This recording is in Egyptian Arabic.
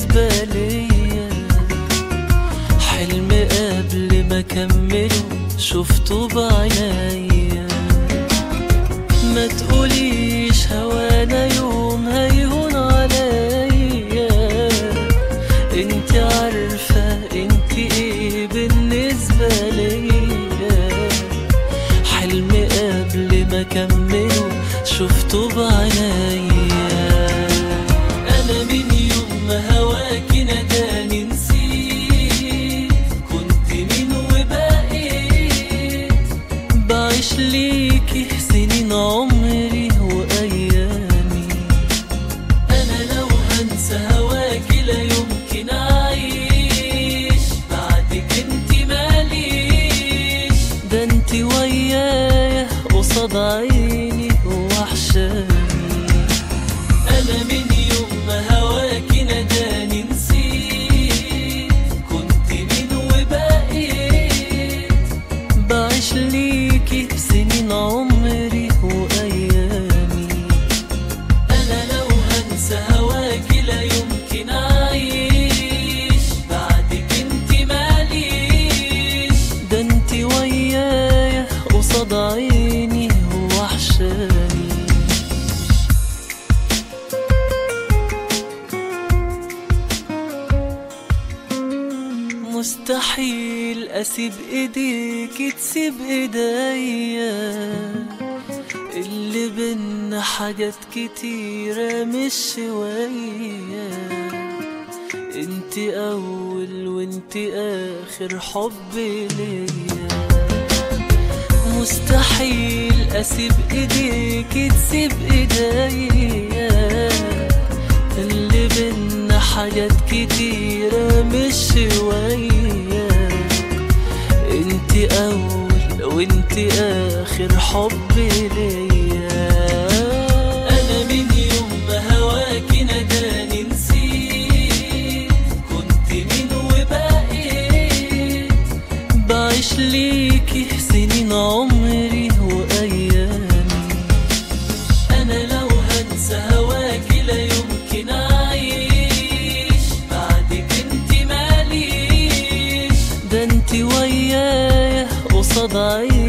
بالنسبة ليا حلم قبل ما كمله شفته بعينيا ما تقوليش هوانا يوم هيهون عليا انت عارفة انت ايه بالنسبة ليا حلم قبل ما كمله شفته بعينيا انا من يوم ما هواكي ناداني نسيت كنت مين وبقيت بعيش ليكي سنين عمري وايامي انا لو هنسى هواكي لا يمكن اعيش بعدك انت ماليش ده انت ويايا قصاد عيني وحشاني انا من يوم ما هواكي ناداني نسيت كنت مين وبقيت بعيش ليكي سنين عمري وايامي انا لو هنسى هواكي لا يمكن اعيش بعدك انت ماليش ده انت ويايا قصاد عيني وحشاني مستحيل اسيب ايديك تسيب ايديا اللي بينا حاجات كتيرة مش شوية انت اول وانت اخر حب ليا مستحيل اسيب ايديك تسيب ايديا اللي بينا حاجات كتيرة مش شوية انت اول وانت اخر حب ليا انا من يوم ما هواكي ناداني نسيت كنت مين وبقيت بعيش ليكي سنين عمري وايامي انا لو هنسى هواكي لا يمكن اعيش بعدك انت ماليش ده انت ويايا قصاد عيني